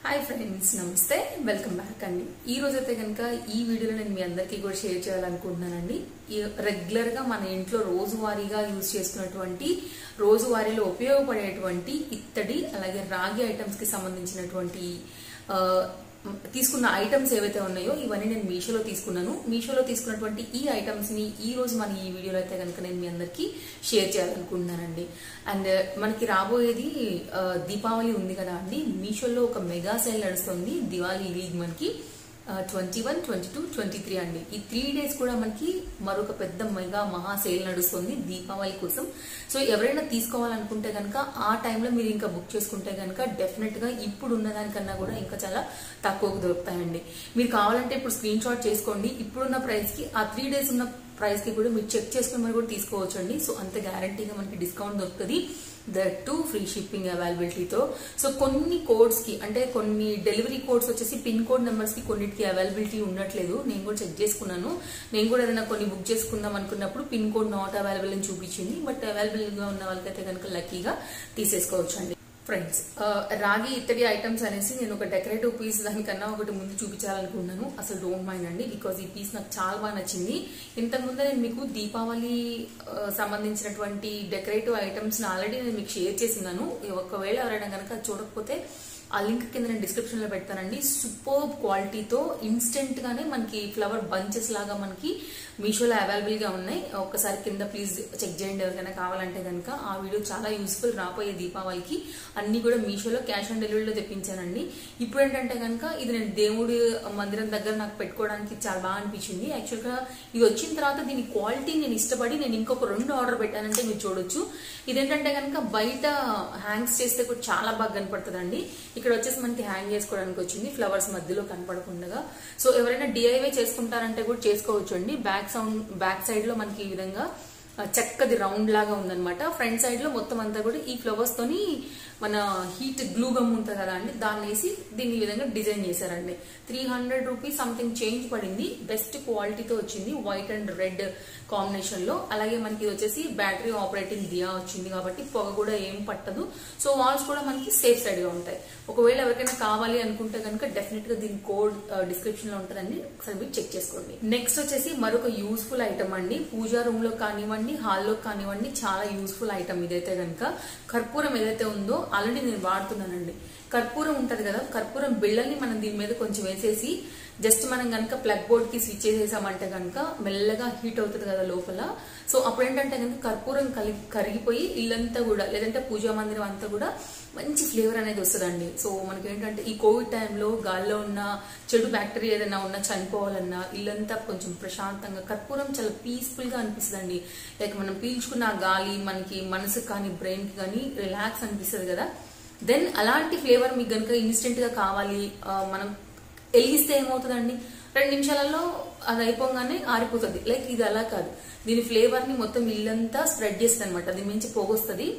hi friends నమస్తే welcome back అండి ఈ రోజు అయితే కనుక ఈ వీడియోలో నేను మీ అందరికీ కూడా షేర్ చేయాలనుకుంటున్నానండి రెగ్యులర్ గా మన ఇంట్లో రోజువారీగా యూజ్ చేసుకున్నటువంటి రోజువారీలో ఉపయోగపడేటువంటి ఇత్తడి అలాగే రాగి ఐటమ్స్ కి సంబంధించినటువంటి ఆ, తీసుకున్న ఐటమ్స్ ఏవైతే ఉన్నాయో ఇవన్నీ నేను మీషోలో తీసుకున్నాను మీషోలో తీసుకున్నటువంటి ఈ ఐటమ్స్ ని ఈ రోజు మన ఈ వీడియోలో అయితే కనుక నేను మీ అందరికీ షేర్ చేయాలనుకుంటున్నానండి అండ్ మనకి రాబోయేది ఆ, దీపావళి ఉంది కదా అండి మీషోలో ఒక మెగా సేల్ నడుస్తుంది దివాళీ లీగ్ మనకి twenty one twenty two twenty three అండి ఈ త్రీ డేస్ కూడా మనకి మరొక పెద్ద మెగా మహా సేల్ నడుస్తుంది దీపావళి కోసం సో ఎవరైనా తీసుకోవాలనుకుంటే కనుక ఆ టైంలో మీరు ఇంకా బుక్ చేసుకుంటే కనుక డెఫినెట్ గా ఇప్పుడు ఉన్న దానికన్నా కూడా ఇంకా చాలా తక్కువకు దొరుకుతాయండి మీరు కావాలంటే ఇప్పుడు స్క్రీన్ షాట్ చేసుకోండి ఇప్పుడున్న ప్రైస్ కి ఆ త్రీ డేస్ ఉన్న ప్రైస్ కి కూడా మీరు చెక్ చేసుకుని మరి కూడా తీసుకోవచ్చండి సో అంత గ్యారంటీగా మనకి డిస్కౌంట్ దొరుకుతుంది దట్ టు ఫ్రీ షిప్పింగ్ అవైలబిలిటీతో సో కొన్ని కోడ్స్ కి అంటే కొన్ని డెలివరీ కోడ్స్ వచ్చేసి పిన్ కోడ్ నెంబర్స్ కి కొన్నిటికి అవైలబిలిటీ ఉండట్లేదు నేను కూడా చెక్ చేసుకున్నాను నేను కూడా ఏదైనా కొన్ని బుక్ చేసుకుందాం అనుకున్నప్పుడు పిన్ కోడ్ నాట్ అవైలబుల్ అని చూపించింది బట్ అవైలబుల్ గా ఉన్న వాళ్ళకైతే కనుక లక్కీగా తీసేసుకోవచ్చు అండి ఫ్రెండ్స్ రాగి ఇత్తడి ఐటమ్స్ అనేసి నేను ఒక డెకరేటివ్ పీస్ దానికన్నా ఒకటి ముందు చూపించాలనుకున్నాను అసలు డోంట్ మైండ్ అండి బికాజ్ ఈ పీస్ నాకు చాలా బాగా నచ్చింది ఇంతకుముందు నేను మీకు దీపావళి ఆ, సంబంధించినటువంటి డెకరేటివ్ ఐటమ్స్ ఆల్రెడీ నేను మీకు షేర్ చేసినాను ఒకవేళ ఎవరైనా కనుక చూడకపోతే ఆ లింక్ కింద నేను డిస్క్రిప్షన్ లో పెడతానండి సూపర్ క్వాలిటీతో ఇన్స్టెంట్ గానే మనకి ఫ్లవర్ బంచెస్ లాగా మనకి మీషోలో అవైలబుల్ గా ఉన్నాయి ఒక్కసారి కింద ప్లీజ్ చెక్ చేయండి ఎవరికైనా కావాలంటే కనుక ఆ వీడియో చాలా యూస్ఫుల్ రాబోయే దీపావళికి అన్ని కూడా మీషోలో క్యాష్ ఆన్ డెలివరీలో తెప్పించానండి ఇప్పుడు ఏంటంటే కనుక ఇది నేను దేవుడి మందిరం దగ్గర నాకు పెట్టుకోవడానికి చాలా బాగా అనిపించింది యాక్చువల్ గా ఇది వచ్చిన తర్వాత దీని క్వాలిటీ నేను ఇష్టపడి నేను ఇంకొక రెండు ఆర్డర్ పెట్టానంటే మీరు చూడొచ్చు ఇదేంటంటే కనుక బయట హ్యాంగ్స్ చేస్తే కూడా చాలా బాగా కనపడుతుందండి ఇక్కడ వచ్చేసి మనకి హ్యాంగ్ చేసుకోవడానికి వచ్చింది ఫ్లవర్స్ మధ్యలో కనపడకుండా సో ఎవరైనా డిఐవై చేసుకుంటారంటే కూడా చేసుకోవచ్చు అండి బ్యాక్ సౌండ్ బ్యాక్ సైడ్ లో మనకి ఈ విధంగా ఆ, చక్కది రౌండ్ లాగా ఉందన్నమాట ఫ్రంట్ సైడ్ లో మొత్తం అంతా కూడా ఈ ఫ్లవర్స్ తోని మన హీట్ గ్లూ గమ్ ఉంటుంది కదా అండి దాన్ని వేసి దీన్ని ఈ విధంగా డిజైన్ చేశారండి three hundred rupees something change పడింది బెస్ట్ క్వాలిటీతో వచ్చింది వైట్ అండ్ రెడ్ కాంబినేషన్ లో అలాగే మనకి ఇది వచ్చేసి బ్యాటరీ ఆపరేటింగ్ దియా వచ్చింది కాబట్టి పొగ కూడా ఏం పట్టదు సో వాల్స్ కూడా మనకి సేఫ్ సైడ్ గా ఉంటాయి ఒకవేళ ఎవరికైనా కావాలి అనుకుంటే కనుక డెఫినెట్ గా దీని కోడ్ డిస్క్రిప్షన్ లో ఉంటుందండి ఒకసారి మీరు చెక్ చేసుకోండి నెక్స్ట్ వచ్చేసి మరొక యూస్ఫుల్ ఐటమ్ అండి పూజా రూమ్ లో కానివ్వండి హాల్లో కానివ్వండి చాలా యూస్ఫుల్ ఐటమ్ ఇదైతే కనుక కర్పూరం ఏదైతే ఉందో ఆల్రెడీ నేను వాడుతున్నానండి కర్పూరం ఉంటది కదా కర్పూరం బిళ్ళని మనం దీని మీద కొంచెం వేసేసి జస్ట్ మనం కనుక ప్లగ్ బోర్డ్ కి స్విచ్ చేసేసామంటే కనుక మెల్లగా హీట్ అవుతుంది కదా లోపల సో అప్పుడు ఏంటంటే కనుక కర్పూరం కలిగి కరిగిపోయి ఇల్లంతా కూడా లేదంటే పూజా మందిరం అంతా కూడా మంచి ఫ్లేవర్ అనేది వస్తుందండి సో మనకి ఏంటంటే ఈ కోవిడ్ టైంలో గాల్లో ఉన్న చెడు బ్యాక్టీరియా ఏదైనా ఉన్నా చనిపోవాలన్నా ఇల్లంతా కొంచెం ప్రశాంతంగా కర్పూరం చాలా పీస్ఫుల్ గా అనిపిస్తుందండి లైక్ మనం పీల్చుకున్న ఆ గాలి మనకి మనసుకు కానీ బ్రెయిన్ కి కానీ రిలాక్స్ అనిపిస్తుంది కదా దెన్ అలాంటి ఫ్లేవర్ మీకు కనుక ఇన్స్టెంట్ గా కావాలి ఆ, మనం వెలిగిస్తే ఏమవుతుందండి రెండు నిమిషాలలో అది అయిపోగానే ఆరిపోతుంది లైక్ ఇది అలా కాదు దీని ఫ్లేవర్ ని మొత్తం ఇల్లంతా స్ప్రెడ్ చేస్తుంది అనమాట దీని నుంచి పోగొస్తుంది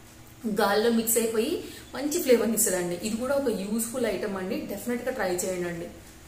గాల్లో మిక్స్ అయిపోయి మంచి ఫ్లేవర్ ఇస్తుందండి ఇది కూడా ఒక యూస్ఫుల్ ఐటమ్ అండి డెఫినెట్ గా ట్రై చేయండి అండి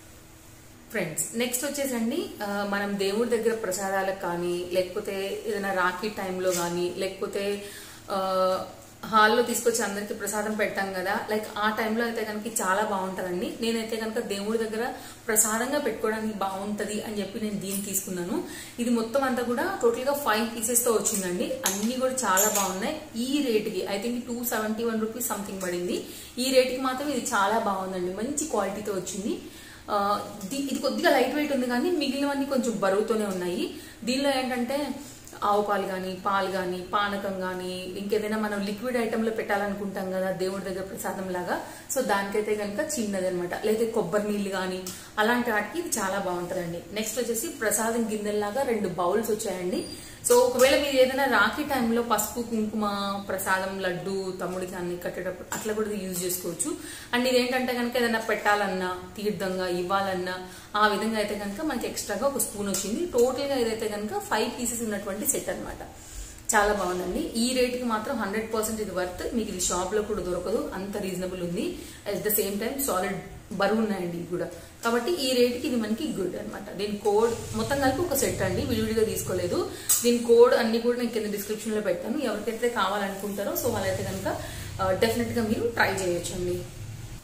ఫ్రెండ్స్ నెక్స్ట్ వచ్చేసండి ఆ, మనం దేవుడి దగ్గర ప్రసాదాలకు కానీ లేకపోతే ఏదైనా రాఖీ టైంలో కానీ లేకపోతే ఆ, హాల్లో తీసుకొచ్చి అందరికి ప్రసాదం పెట్టాం కదా లైక్ ఆ టైంలో అయితే కనుక చాలా బాగుంటుందండి నేనైతే కనుక దేవుడి దగ్గర ప్రసాదంగా పెట్టుకోవడానికి బాగుంటది అని చెప్పి నేను దీన్ని తీసుకున్నాను ఇది మొత్తం అంతా కూడా టోటల్ గా ఫైవ్ పీసెస్ తో వచ్చిందండి అన్ని కూడా చాలా బాగున్నాయి ఈ రేట్ కి I think two seventy one rupees something పడింది ఈ రేట్ కి మాత్రం ఇది చాలా బాగుందండి మంచి క్వాలిటీతో వచ్చింది ఆ, ది- ఇది కొద్దిగా లైట్ వెయిట్ ఉంది కానీ మిగిలినవన్నీ కొంచెం బరువుతోనే ఉన్నాయి దీనిలో ఏంటంటే ఆవు పాలు కానీ పాలు కానీ పానకం కానీ ఇంకేదైనా మనం లిక్విడ్ ఐటమ్ లో పెట్టాలనుకుంటాం కదా దేవుడి దగ్గర ప్రసాదం లాగా సో దానికైతే కనుక చిన్నది అనమాట లేదా కొబ్బరి నీళ్ళు కానీ అలాంటి వాటికి ఇది చాలా బాగుంటుందండి నెక్స్ట్ వచ్చేసి ప్రసాదం గిన్నెల్లాగా రెండు బౌల్స్ వచ్చాయండి సో ఒకవేళ మీరు ఏదైనా రాఖీ టైంలో పసుపు కుంకుమ ప్రసాదం లడ్డు తమ్ముడికి అన్ని కట్టేటప్పుడు అట్లా కూడా యూజ్ చేసుకోవచ్చు అండ్ ఇదేంటంటే కనుక ఏదైనా పెట్టాలన్నా తీర్థంగా ఇవ్వాలన్నా ఆ విధంగా అయితే కనుక మనకి ఎక్స్ట్రాగా ఒక స్పూన్ వచ్చింది టోటల్ గా ఇదైతే కనుక ఫైవ్ పీసెస్ ఉన్నటువంటి సెట్ అన్నమాట చాలా బాగుందండి ఈ రేట్ కి మాత్రం హండ్రెడ్ పర్సెంట్ ఇది వర్త్ మీకు ఇది షాప్ లో కూడా దొరకదు అంత రీజనబుల్ ఉంది at the same time solid బరువు ఉన్నాయండి ఇవి కూడా కాబట్టి ఈ రేట్ కి ఇది మనకి గుడ్ అన్నమాట దీని కోడ్ మొత్తం కలిపి ఒక సెట్ అండి విడివిడిగా తీసుకోలేదు దీని కోడ్ అన్ని కూడా నేను కింద డిస్క్రిప్షన్ లో పెట్టాను ఎవరికైతే కావాలనుకుంటారో సో వాళ్ళైతే కనుక డెఫినెట్ గా మీరు ట్రై చేయొచ్చండి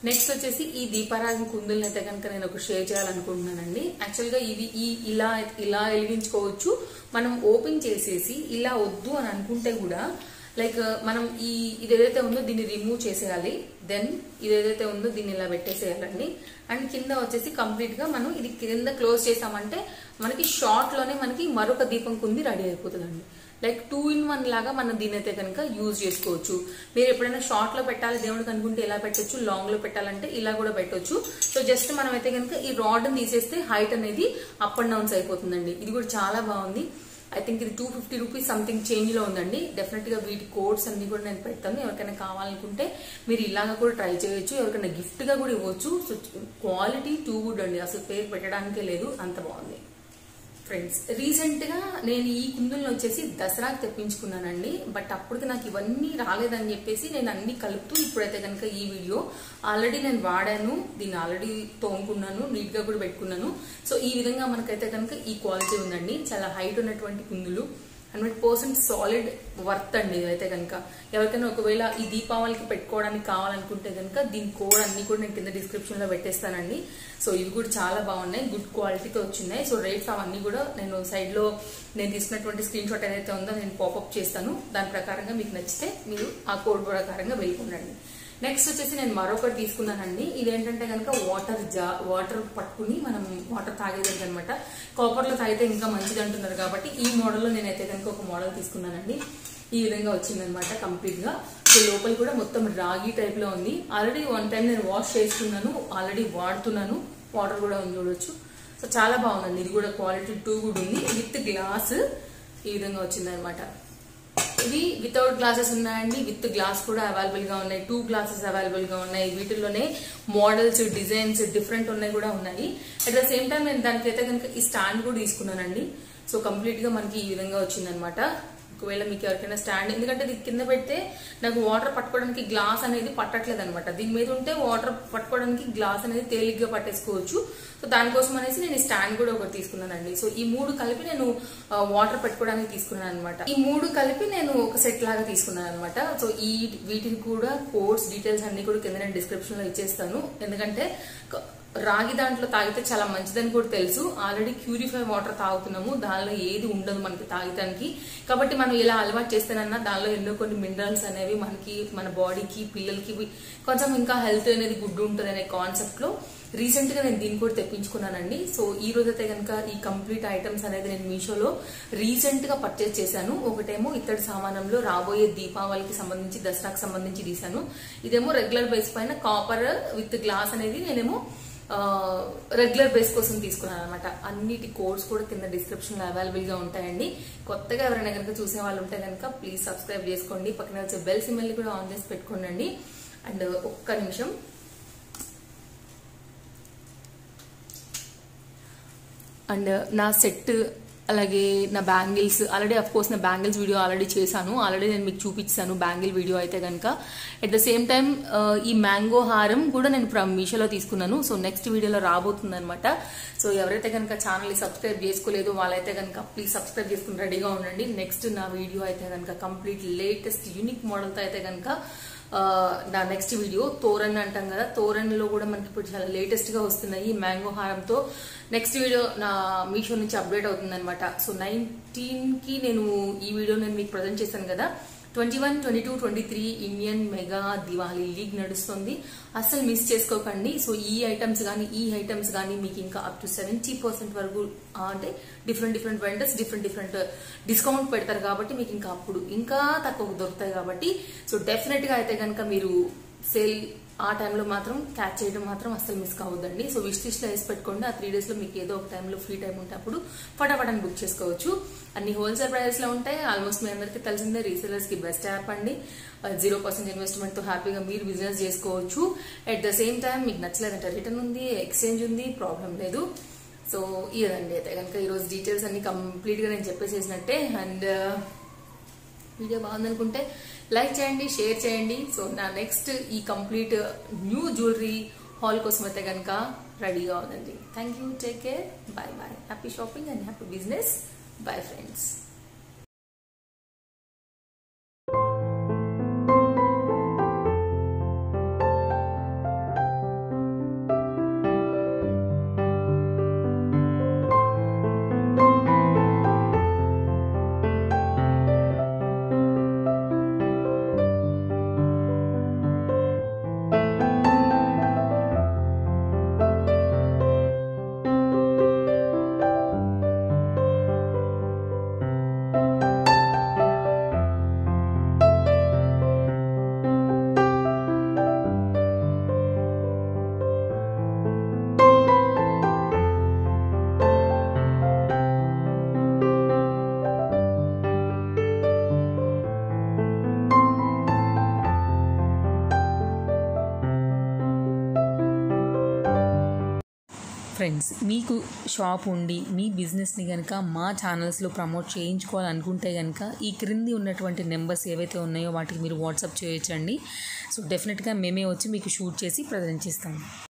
నెక్స్ట్ వచ్చేసి ఈ దీపారాధన కుందులను అయితే కనుక నేను ఒక షేర్ చేయాలనుకుంటున్నానండి యాక్చువల్గా ఇవి ఈ ఇలా ఇలా వెలిగించుకోవచ్చు మనం ఓపెన్ చేసేసి ఇలా వద్దు అని అనుకుంటే కూడా లైక్ మనం ఈ ఇది ఏదైతే ఉందో దీన్ని రిమూవ్ చేసేయాలి దెన్ ఇది ఏదైతే ఉందో దీన్ని ఇలా పెట్టేసేయాలండి అండ్ కింద వచ్చేసి కంప్లీట్ గా మనం ఇది కింద క్లోజ్ చేసామంటే మనకి షార్ట్ లోనే మనకి మరొక దీపం కుంది రెడీ అయిపోతుందండి లైక్ టూ ఇన్ వన్ లాగా మనం దీని అయితే కనుక యూజ్ చేసుకోవచ్చు మీరు ఎప్పుడైనా షార్ట్ లో పెట్టాలి దేవుడికి అనుకుంటే ఇలా పెట్టొచ్చు లాంగ్ లో పెట్టాలంటే ఇలా కూడా పెట్టొచ్చు సో జస్ట్ మనం అయితే కనుక ఈ రాడ్ తీసేస్తే హైట్ అనేది అప్ అండ్ డౌన్స్ అయిపోతుందండి ఇది కూడా చాలా బాగుంది ఐ థింక్ ఇది two fifty rupees something change లో ఉందండి డెఫినెట్ గా వీటి కోడ్స్ అన్ని కూడా నేను పెడతాను ఎవరికైనా కావాలనుకుంటే మీరు ఇలాగా కూడా ట్రై చేయొచ్చు ఎవరికైనా గిఫ్ట్ గా కూడా ఇవ్వచ్చు సో క్వాలిటీ టూ గుడ్ అండి అసలు పేరు పెట్టడానికే లేదు అంత బాగుంది ఫ్రెండ్స్ రీసెంట్ గా నేను ఈ కుందులను వచ్చేసి దసరాకి తెప్పించుకున్నానండి బట్ అప్పటికి నాకు ఇవన్నీ రాలేదని చెప్పేసి నేను అన్ని కలుపుతూ ఇప్పుడైతే కనుక ఈ వీడియో ఆల్రెడీ నేను వాడాను దీన్ని ఆల్రెడీ తోముకున్నాను నీట్ గా కూడా పెట్టుకున్నాను సో ఈ విధంగా మనకైతే కనుక ఈ క్వాలిటీ ఉందండి చాలా హైట్ ఉన్నటువంటి కుందులు హండ్రెడ్ పర్సెంట్ సాలిడ్ వర్త్ అండి ఇదైతే కనుక ఎవరికైనా ఒకవేళ ఈ దీపావళికి పెట్టుకోవడానికి కావాలనుకుంటే కనుక దీని కోడ్ అన్ని కూడా నేను కింద డిస్క్రిప్షన్ లో పెట్టేస్తానండి సో ఇవి కూడా చాలా బాగున్నాయి గుడ్ క్వాలిటీతో వచ్చినాయి సో రేట్స్ అవన్నీ కూడా నేను సైడ్ లో నేను తీసుకున్నటువంటి స్క్రీన్ షాట్ ఏదైతే ఉందో నేను పాపప్ చేస్తాను దాని ప్రకారంగా మీకు నచ్చితే మీరు ఆ కోడ్ ప్రకారంగా వెళ్ళిపోండి నెక్స్ట్ వచ్చేసి నేను మరొకటి తీసుకున్నానండి ఇదేంటంటే కనుక వాటర్ జా వాటర్ పట్టుకుని మనం వాటర్ తాగేది అనమాట కాపర్ లో తాగితే ఇంకా మంచిది అంటున్నారు కాబట్టి ఈ మోడల్ లో నేనైతే కనుక ఒక మోడల్ తీసుకున్నానండి ఈ విధంగా వచ్చిందనమాట కంప్లీట్ గా సో లోపల కూడా మొత్తం రాగి టైప్ లో ఉంది ఆల్రెడీ వన్ టైం నేను వాష్ చేసుకున్నాను ఆల్రెడీ వాడుతున్నాను వాటర్ కూడా ఉంది చూడొచ్చు సో చాలా బాగుందండి ఇది కూడా క్వాలిటీ టూ కూడా ఉంది విత్ గ్లాస్ ఈ విధంగా వచ్చిందనమాట ఇవి వితౌట్ గ్లాసెస్ ఉన్నాయండి విత్ గ్లాస్ కూడా అవైలబుల్ గా ఉన్నాయి టూ గ్లాసెస్ అవైలబుల్ గా ఉన్నాయి వీటిల్లోనే మోడల్స్ డిజైన్స్ డిఫరెంట్ ఉన్నాయి కూడా ఉన్నాయి అట్ ద సేమ్ టైం నేను దానికైతే కనుక ఈ స్టాండ్ కూడా తీసుకున్నానండి సో కంప్లీట్ గా మనకి ఈ విధంగా వచ్చిందనమాట ఒకవేళ మీకు ఎవరికైనా స్టాండ్ ఎందుకంటే ఇది కింద పెడితే నాకు వాటర్ పట్టుకోవడానికి గ్లాస్ అనేది పట్టట్లేదు అనమాట దీని మీద ఉంటే వాటర్ పట్టుకోవడానికి గ్లాస్ అనేది తేలిగ్గా పట్టేసుకోవచ్చు సో దానికోసం అనేసి నేను ఈ స్టాండ్ కూడా ఒకటి తీసుకున్నానండి సో ఈ మూడు కలిపి నేను వాటర్ పెట్టుకోవడానికి తీసుకున్నాను అనమాట ఈ మూడు కలిపి నేను ఒక సెట్ లాగా తీసుకున్నాను అనమాట సో ఈ వీటిని కూడా కోర్స్ డీటెయిల్స్ అన్ని కూడా కింద నేను డిస్క్రిప్షన్ లో ఇచ్చేస్తాను ఎందుకంటే రాగి దాంట్లో తాగితే చాలా మంచిదని కూడా తెలుసు ఆల్రెడీ క్యూరిఫై వాటర్ తాగుతున్నాము దానిలో ఏది ఉండదు మనకి తాగటానికి కాబట్టి మనం ఇలా అలవాటు చేస్తేనన్నా దానిలో ఎన్నో కొన్ని మినరల్స్ అనేవి మనకి మన బాడీకి పిల్లలకి కొంచెం ఇంకా హెల్త్ అనేది గుడ్ ఉంటుంది అనే కాన్సెప్ట్ లో రీసెంట్ గా నేను దీన్ని కూడా తెప్పించుకున్నానండి సో ఈ రోజైతే కనుక ఈ కంప్లీట్ ఐటమ్స్ అనేది నేను మీషోలో రీసెంట్ గా పర్చేస్ చేశాను ఒకటేమో ఇత్తడి సామానంలో రాబోయే దీపావళికి సంబంధించి దసరాకి సంబంధించి తీశాను ఇదేమో రెగ్యులర్ బేస్ పైన కాపర్ విత్ గ్లాస్ అనేది నేనేమో రెగ్యులర్ బేస్ కోసం తీసుకున్నాను అనమాట అన్నిటి కోడ్స్ కూడా కింద డిస్క్రిప్షన్ లో అవైలబుల్ గా ఉంటాయండి కొత్తగా ఎవరైనా కనుక చూసే వాళ్ళు ఉంటే కనుక ప్లీజ్ సబ్స్క్రైబ్ చేసుకోండి పక్కన వచ్చే బెల్ సిమ్మల్ని కూడా ఆన్ చేసి పెట్టుకోండి అండ్ ఒక్క నిమిషం అండ్ నా సెట్ అలాగే నా బ్యాంగిల్స్ ఆల్రెడీ అఫ్ కోర్స్ నా బ్యాంగిల్స్ వీడియో ఆల్రెడీ చేశాను ఆల్రెడీ నేను మీకు చూపించాను బ్యాంగిల్ వీడియో అయితే కనుక అట్ ద సేమ్ టైం ఈ మ్యాంగో హారం కూడా నేను ఫ్రమ్ మీషోలో తీసుకున్నాను సో నెక్స్ట్ వీడియోలో రాబోతుంది అనమాట సో ఎవరైతే కనుక ఛానల్ని సబ్స్క్రైబ్ చేసుకోలేదు వాళ్ళైతే కనుక ప్లీజ్ సబ్స్క్రైబ్ చేసుకుని రెడీగా ఉండండి నెక్స్ట్ నా వీడియో అయితే కనుక కంప్లీట్ లేటెస్ట్ యూనిక్ మోడల్తో అయితే కనుక నా నెక్స్ట్ వీడియో తోరన్ అంటాం కదా తోరన్ లో కూడా మనకి ఇప్పుడు చాలా లేటెస్ట్ గా వస్తున్నాయి మ్యాంగో హారంతో నెక్స్ట్ వీడియో నా మీషో నుంచి అప్డేట్ అవుతుంది అనమాట సో నైన్టీన్ కి నేను ఈ వీడియో నేను మీకు ప్రజెంట్ చేశాను కదా twenty one twenty two twenty three Indian mega Diwali league నడుస్తుంది అస్సలు మిస్ చేసుకోకండి సో ఈ ఐటమ్స్ కానీ ఈ ఐటమ్స్ కానీ మీకు ఇంకా అప్ టు సెవెంటీ పర్సెంట్ వరకు అంటే different different vendors different different discount పెడతారు కాబట్టి మీకు ఇంకా అప్పుడు ఇంకా తక్కువ దొరుకుతాయి కాబట్టి సో డెఫినెట్ గా అయితే కనుక మీరు సేల్ ఆ టైంలో మాత్రం క్యాచ్ చేయడం మాత్రం అస్సలు మిస్ కావద్దండి సో విష్ లిస్ట్ లో వేసి పెట్టుకోండి ఆ త్రీ డేస్ లో మీకు ఏదో ఒక టైంలో ఫ్రీ టైం ఉంటే అప్పుడు ఫటాఫట్ అని బుక్ చేసుకోవచ్చు అన్ని హోల్సేల్ ప్రైజెస్ లో ఉంటాయి ఆల్మోస్ట్ మీ అందరికీ తెలిసిందే రీసేలర్స్ కి బెస్ట్ యాప్ అండి జీరో పర్సెంట్ ఇన్వెస్ట్మెంట్ తో హ్యాపీగా మీరు బిజినెస్ చేసుకోవచ్చు అట్ ద సేమ్ టైం మీకు నచ్చలేదంటే రిటర్న్ ఉంది ఎక్స్చేంజ్ ఉంది ప్రాబ్లం లేదు సో ఇదండి అయితే కనుక ఈరోజు డీటెయిల్స్ అన్ని కంప్లీట్ గా నేను చెప్పేసేసినట్టే అండ్ వీడియో బాగుందనుకుంటే లైక్ చేయండి షేర్ చేయండి సో నా నెక్స్ట్ ఈ కంప్లీట్ న్యూ జ్యువెలరీ హాల్ కోసం అయితే కనుక రెడీగా ఉందండి thank you take care bye bye happy shopping and happy business bye friends friends మీకు షాప్ ఉండి మీ బిజినెస్ని కనుక మా ఛానల్స్లో ప్రమోట్ చేయించుకోవాలనుకుంటే కనుక ఈ క్రింది ఉన్నటువంటి నెంబర్స్ ఏవైతే ఉన్నాయో వాటికి మీరు వాట్సాప్ చేయొచ్చండి సో డెఫినెట్గా మేమే వచ్చి మీకు షూట్ చేసి ప్రజెంట్ చేస్తాము